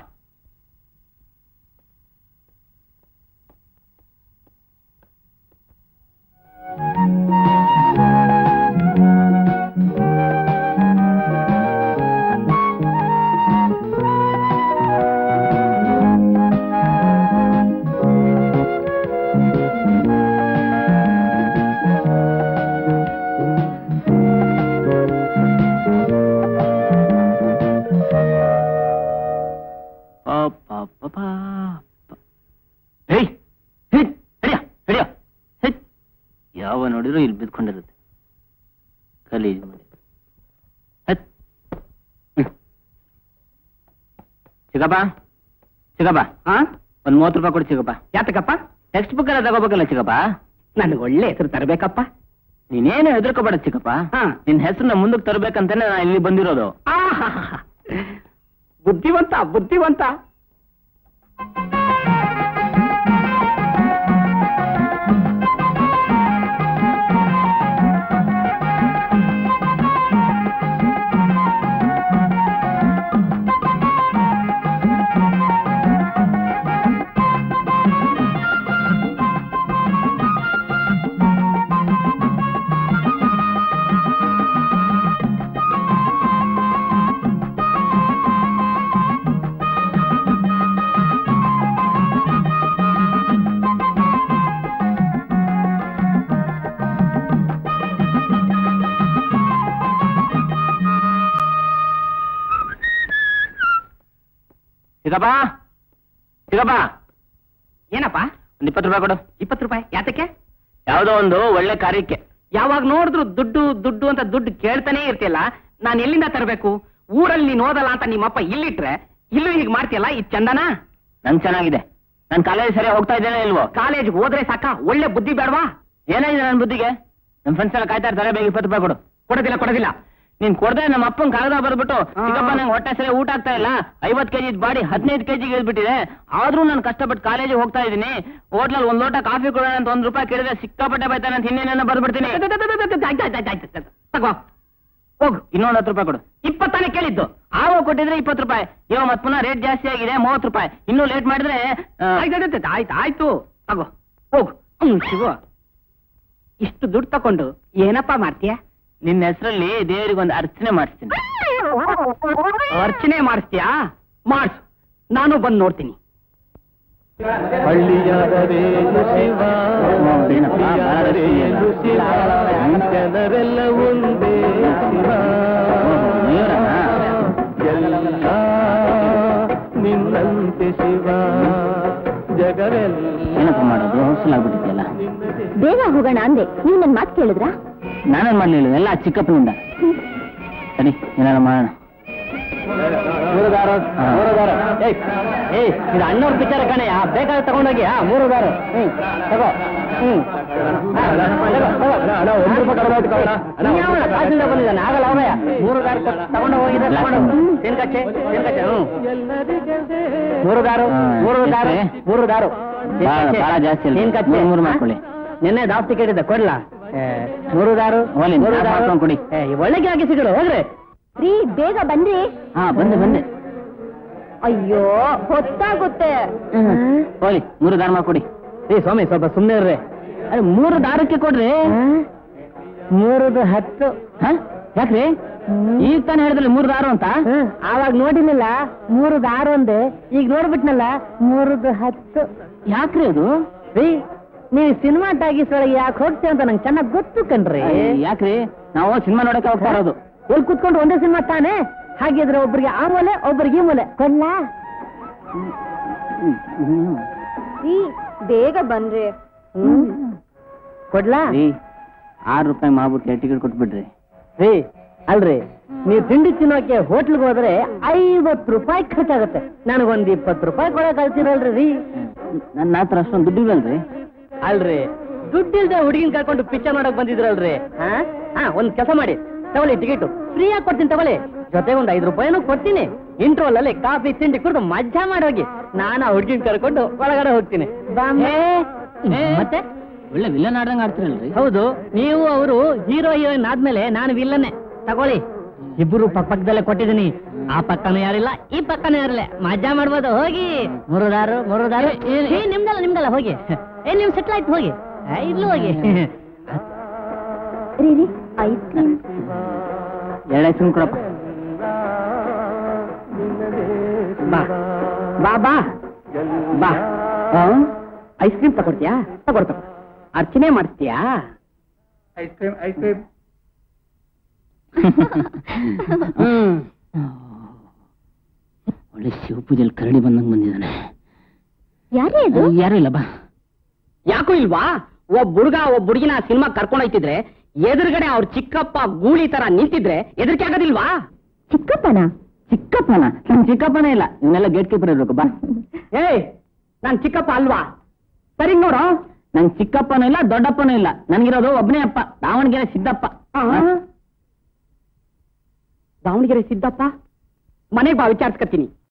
K: ಹಿಡಿಯೋ ಹೆಚ್. ಯಾವ ನೋಡಿದ್ರು ಇಲ್ಲಿ ಬಿದ್ಕೊಂಡಿರುತ್ತೆ ಗಲೀಜ್ ಮಾಡಿ ಹೆಚ್. ಹ್ಮ್. ಚಿಕ್ಕಪ್ಪ ಚಿಕ್ಕಪ್ಪ ಹಾ ಒಂದ್ ಮೂವತ್ತು ರೂಪಾಯಿ ಕೊಡಿ ಚಿಕ್ಕಪ್ಪ ಯಾತಕ್ಕಪ್ಪ ಟೆಕ್ಸ್ಟ್ ಬುಕ್ ಎಲ್ಲ ತಗೋಬೇಕಲ್ಲ ಚಿಕ್ಕಪ್ಪ ನನಗೆ ಒಳ್ಳೆ ಹೆಸರು ತರಬೇಕಪ್ಪ ನೀನೇನು ಹೆದರ್ಕೋಬೇಡ ಚಿಕ್ಕಪ್ಪ ನಿನ್ ಹೆಸರನ್ನ ಮುಂದಕ್ಕೆ ತರಬೇಕಂತಾನೆ ನಾನು ಇಲ್ಲಿ ಬಂದಿರೋದು ಬುದ್ಧಿವಂತ ಬುದ್ಧಿವಂತ ಚಿಕ್ಕಪ್ಪ ಚಿಕ್ಕಪ್ಪ ಏನಪ್ಪ ಒಂದ್ ಇಪ್ಪತ್ತು ರೂಪಾಯಿ ಕೊಡು ಇಪ್ಪತ್ತು ರೂಪಾಯಿ ಯಾತಕ್ಕೆ ಯಾವುದೋ ಒಂದು ಒಳ್ಳೆ ಕಾರ್ಯಕ್ಕೆ ಯಾವಾಗ ನೋಡಿದ್ರು ದುಡ್ಡು ದುಡ್ಡು ಅಂತ ದುಡ್ಡು ಕೇಳ್ತಾನೆ ಇರ್ತಿಲ್ಲ ನಾನು ಎಲ್ಲಿಂದ ತರಬೇಕು ಊರಲ್ಲಿ ನೀನ್ ಓದಲ್ಲ ಅಂತ ನಿಮ್ಮಪ್ಪ ಇಲ್ಲಿಟ್ರೆ ಇಲ್ಲೂ ಹೀಗೆ ಮಾಡ್ತೀಯಲ್ಲ ಇದು ಚಂದನಾ ನನ್ ಚೆನ್ನಾಗಿದೆ ನಾನು ಕಾಲೇಜ್ ಸರಿ ಹೋಗ್ತಾ ಇದ್ದೇನೆ ಇಲ್ವೋ ಕಾಲೇಜ್ ಹೋದ್ರೆ ಸಾಕ ಒಳ್ಳೆ ಬುದ್ಧಿ ಬೇಡವಾ ಏನಾಗಿದೆ ನನ್ನ ಬುದ್ಧಿಗೆ ನಮ್ಮ ಫ್ರೆಂಡ್ಸ್ ಎಲ್ಲ ಕಾಯ್ತಾ ಇರ್ತಾರೆ ಬೇಗ ಇಪ್ಪತ್ತು ರೂಪಾಯಿ ಕೊಡು ಕೊಡೋದಿಲ್ಲ ಕೊಡೋದಿಲ್ಲ ನೀನ್ ಕೊಡದೆ ನಮ್ಮ ಅಪ್ಪನ್ ಕಾಗದ ಬರ್ಬಿಟ್ಟು ಚಿಕ್ಕಪ್ಪ ನಂಗೆ ಹೊಟ್ಟೆ ಸರಿ ಊಟ ಆಗ್ತಾ ಇಲ್ಲ ಐವತ್ ಕೆಜಿ ಬಾಡಿ ಹದಿನೈದು ಕೆಜಿಗೆ ಇಳ್ಬಿಟ್ಟಿದೆ ಆದ್ರೂ ನಾನು ಕಷ್ಟಪಟ್ಟು ಕಾಲೇಜಿಗೆ ಹೋಗ್ತಾ ಇದ್ದೀನಿ ಹೋಟ್ಲಲ್ಲಿ ಒಂದ್ ಲೋಟ ಕಾಫಿ ಕೊಡೋಣ ಅಂತ ಒಂದ್ ರೂಪಾಯಿ ಕೇಳಿದ್ರೆ ಸಿಕ್ಕಾಪಟ್ಟೆ ಬೈತಾನೆ ಅಂತ ಇನ್ನೇನ ಬರ್ಬಿಡ್ತೀನಿ ತಗೋ ಹೋಗು ಇನ್ನೊಂದು ಹತ್ತು ರೂಪಾಯಿ ಕೊಡು ಇಪ್ಪತ್ತಾನೆ ಕೇಳಿದ್ದು ಆವಾಗ ಕೊಟ್ಟಿದ್ರೆ ಇಪ್ಪತ್ತು ರೂಪಾಯಿ ಇವಾಗ ಮತ್ ಪುನಃ ರೇಟ್ ಜಾಸ್ತಿ ಆಗಿದೆ ಮೂವತ್ತು ರೂಪಾಯಿ ಇನ್ನೂ ಲೇಟ್ ಮಾಡಿದ್ರೆ ಆ, ಆಯ್ತು ಆಯ್ತು ಆಯ್ತು ತಗೋ ಹೋಗು ಹ್ಮ್ ಶಿವ ಇಷ್ಟು ದುಡ್ಡು ತಕೊಂಡು ಏನಪ್ಪಾ ಮಾಡ್ತೀಯ ನಿನ್ನ ಹೆಸರಲ್ಲಿ ದೇವರಿಗೊಂದು ಅರ್ಚನೆ ಮಾಡಿಸ್ತೀನಿ ಅರ್ಚನೆ ಮಾಡಿಸ್ತೀಯಾ ಮಾಡಿಸು ನಾನು ಬಂದು ನೋಡ್ತೀನಿ
L: ಜನರೆಲ್ಲ ಒಂದೇ ಶಿವ ಎಲ್ಲ ನಿನ್ನಂತೆ ಶಿವ ಜಗವೆಲ್ಲ
K: ಏನಪ್ಪ ಮಾಡೋದು ಹೊಸಲಾಗ್ಬಿಟ್ಟಿದೆಯಲ್ಲ
D: ಬೇಗ ಹೋಗೋಣ ಅಂದೆ ನೀವು ನನ್ ಮಾತು ಕೇಳಿದ್ರಾ
K: ನಾನೇನ್ ಮಾಡ್ಲಿಲ್ಲ ಎಲ್ಲ ಆ ಚಿಕ್ಕಪ್ಪನಿಂದ ಸರಿ ಏನಾರ ಮಾಡೋಣ ಮೂರು ದಾರ ಮೂರು ದಾರ ಏಯ್ ಏಯ್ ಇದು ಅಣ್ಣವ್ರ ಪಿಕ್ಚರ್ ಕಣಯ್ಯ ಬೇಕಾದ್ರೆ ತಗೊಂಡೋಗಿ ಆ ಮೂರು ದಾರ ಹ್ಮ್ ತಗೋ ಹ್ಮ್ ಆ, ತಗೋ, ತಗೋ.
L: ಒಂದು ರೂಪಾಯಿ ಕಡಿಮೆ ಆಯ್ತು ಕವನ.
K: ಇನ್ಯಾವನ ಕಾಸಿಂದ ಬಂದಿದ್ದಾನೆ ಆಗಲ್ಲ ಅವಯ್ಯ ಮೂರು ದಾರ ತಗೊಂಡು ಹೋಗಿದ್ರೆ ತಗೊಂಡು ತಿನ್ಕಚ್ಚೆ ತಿನ್ಕಚ್ಚೆ ಹ್ಮ್ ಮೂರು ದಾರು ಮೂರು ದಾರು ಮೂರು ದಾರು ಬಹಳ ಜಾಸ್ತಿ ತಿನ್ಕಚ್ಚೆ ಮೂರು ಮಾಡ್ಕೊಳ್ಳಿ ನಿನ್ನೆ ದಾಫ್ ಟಿಕೆಟ್ ಇದೆ ಕೊಡ್ಲಾ ಏ, ಮೂರು ದಾರು ಮೂರು ದಾರು ಕೊಡಿ ಒಳ್ಳೆಗೆ ಹಾಕಿ ಸಿಗಲು ಹೋಗ್ರಿ
D: ರೀ ಬೇಗ ಬನ್ರಿ
K: ಹಾ ಬಂದೆ ಬಂದೆ
D: ಅಯ್ಯೋ ಹೊತ್ತಾಗುತ್ತೆ
K: ಹೋಗಿ ಮೂರು ದಾರ ಮಾಡ್ಕೊಡಿ ಏ ಸ್ವಾಮಿ ಸ್ವಲ್ಪ ಸುಮ್ಮನೆ ಇರ್ರಿ ಅರೆ ಮೂರು ದಾರಕ್ಕೆ ಕೊಡ್ರಿ ಮೂರದು ಹತ್ತು ಹ? ಯಾಕ್ರಿ ಈಗ ತಾನೇ ಹೇಳಿದ್ರಿ ಮೂರು ದಾರು ಅಂತ ಆವಾಗ ನೋಡಿರ್ಲಿಲ್ಲ ಮೂರು ದಾರು ಅಂದೆ ಈಗ ನೋಡ್ಬಿಟ್ನಲ್ಲ ಮೂರದು ಹತ್ತು ಯಾಕ್ರಿ ಅದು ರೀ ನೀವು ಸಿನಿಮಾ ಟಾಕೀಸ್ ಒಳಗೆ ಯಾಕೆ ಹೋಗ್ತೀವಿ ಅಂತ ನಂಗೆ ಚೆನ್ನಾಗಿ ಗೊತ್ತು ಕಣ್ರಿ ಯಾಕ್ರಿ ನಾವು ಸಿನಿಮಾ ನೋಡಕ್ಕೆ ಹೋಗ್ತಾ ಇರೋದು ಇಲ್ಲಿ ಕುತ್ಕೊಂಡು ಒಂದೇ ಸಿನಿಮಾ ತಾನೇ ಹಾಗಿದ್ರೆ ಒಬ್ರಿಗೆ ಆ ಮೂಲೆ ಒಬ್ರಿಗೆ ಈ ಮೂಲೆ ಕೊಡ್ಲಾ
D: ರೀ ಬೇಗ ಬನ್ರಿ
K: ಕೊಡ್ಲಾ ಆರು ರೂಪಾಯಿ ಮಾಡ್ಬಿಟ್ಟು ಟಿಕೆಟ್ ಕೊಟ್ಬಿಡ್ರಿ ರೀ ಅಲ್ರಿ ನೀವು ತಿಂಡಿ ತಿನ್ನೋಕೆ ಹೋಟ್ಲ್ಗೆ ಹೋದ್ರೆ ಐವತ್ತು ರೂಪಾಯಿ ಖರ್ಚಾಗತ್ತೆ ನನಗೊಂದು ಇಪ್ಪತ್ತು ರೂಪಾಯಿ ಕೊಡಕ್ ಆಗ್ತಿರಲ್ರಿ ರೀ ನನ್ನ ಹತ್ರ ಅಷ್ಟೊಂದು ದುಡ್ಡು ಇಲ್ಲಲ್ರಿ ಅಲ್ರಿ ದುಡ್ಡಿಲ್ದೆ ಹುಡುಗಿನ ಕರ್ಕೊಂಡು ಪಿಕ್ಚರ್ ನೋಡಕ್ ಬಂದಿದ್ರಲ್ರಿ ಹಾ ಹಾ ಒಂದ್ ಕೆಲಸ ಮಾಡಿ ತಗೊಳ್ಳಿ ಟಿಕೆಟ್ ಫ್ರೀ ಆಗಿ ಕೊಡ್ತೀನಿ ತಗೊಳ್ಳಿ ಜೊತೆಗೆ ಒಂದ್ ಐದು ರೂಪಾಯಿನೂ ಕೊಡ್ತೀನಿ ಇಂಟ್ರೋಲ್ ಅಲ್ಲಿ ಕಾಫಿ ತಿಂಡಿ ಕುಡಿದು ಮಜಾ ಮಾಡೋಗಿ ನಾನು ಆ ಹುಡುಗಿನ ಕರ್ಕೊಂಡು ಒಳಗಡೆ ಹೋಗ್ತೀನಿ ಮತ್ತೆ ಒಳ್ಳೆ ವಿಲ್ಲನ್ ಆಡ್ದಂಗ ಆಡ್ತಿರಲ್ರಿ ಹೌದು ನೀವು ಅವರು ಹೀರೋ ಹೀರೋಯಿನ್ ಆದ್ಮೇಲೆ ನಾನು ವಿಲ್ಲನ್ನೇ ತಗೊಳ್ಳಿ ಇಬ್ಬರು ಪಕ್ಕ ಪಕ್ಕದಲ್ಲೇ ಕೊಟ್ಟಿದ್ದೀನಿ ಆ ಪಕ್ಕನೂ ಯಾರಿಲ್ಲ ಈ ಪಕ್ಕನೂ ಯಾರಿಲ್ಲ ಮಜಾ ಮಾಡ್ಬೋದು ಹೋಗಿ ಮುರುದಾರು ಮುರುದಾರು ಏ ನಿಮ್ದಲ್ಲ ನಿಮ್ದಲ್ಲ ಹೋಗಿ ಏ ನಿಮ್ ಸೆಟ್ಲ್ ಆಯ್ತು ಹೋಗಿ ಏ, ಇಲ್ಲೂ ಹೋಗಿ
D: ರೀ ರೀ ಐಸ್ ಕ್ರೀಮ್
K: ಎರಡು ಐಸ್ ಕೊಡಪ್ಪ ಬಾ ಬಾ ಬಾ ಬಾ ಐಸ್ ಕ್ರೀಮ್ ತಗೊಡ್ತೀಯಾ ತಗೊಡ್ ತಗೋ ಅರ್ಚನೆ ಮಾಡಿಸ್ತೀಯಾ
L: ice cream ice cream
K: hmm ಒಳ್ಳೆ ಶಿವ ಪೂಜೆಯಲ್ಲಿ ಕರಡಿ ಬಂದಂಗ್ ಬಂದಿದ್ದಾನೆ
D: ಯಾರೇ ಇದು
K: ಯಾರು ಇಲ್ಲ ಬಾ ಯಾಕೂ ಇಲ್ವಾ ಒಬ್ಬ ಹುಡುಗ ಒಬ್ಬ ಹುಡುಗಿನ ಸಿನಿಮಾ ಕರ್ಕೊಂಡು ಹೋಯ್ತಿದ್ರೆ ಎದುರುಗಡೆ ಅವ್ರ ಚಿಕ್ಕಪ್ಪ ಗೂಳಿ ತರ ನಿಂತಿದ್ರೆ ಎದರಿಕೆ ಆಗೋದಿಲ್ವಾ
M: ಚಿಕ್ಕಪ್ಪನ
K: ಚಿಕ್ಕಪ್ಪನ ನನ್ ಚಿಕ್ಕಪ್ಪನೇ ಇಲ್ಲ ಇವನ್ನೆಲ್ಲ ಗೇಟ್ ಕೀಪರ್ ಇರ್ಬೇಕು ಬಾ ಏಯ್ ನಾನ್ ಚಿಕ್ಕಪ್ಪ ಅಲ್ವಾ ಸರಿ ನೋಡು ನನ್ ಚಿಕ್ಕಪ್ಪನೂ ಇಲ್ಲ ದೊಡ್ಡಪ್ಪನೂ ಇಲ್ಲ ನನ್ಗಿರೋದು ಒಬ್ಬನೇ ಅಪ್ಪ ದಾವಣಗೆರೆ ಸಿದ್ದಪ್ಪ ದಾವಣಗೆರೆ ಸಿದ್ದಪ್ಪ ಮನೆಗೆ ಬಾ ವಿಚಾರಿಸ್ಕತ್ತೀನಿ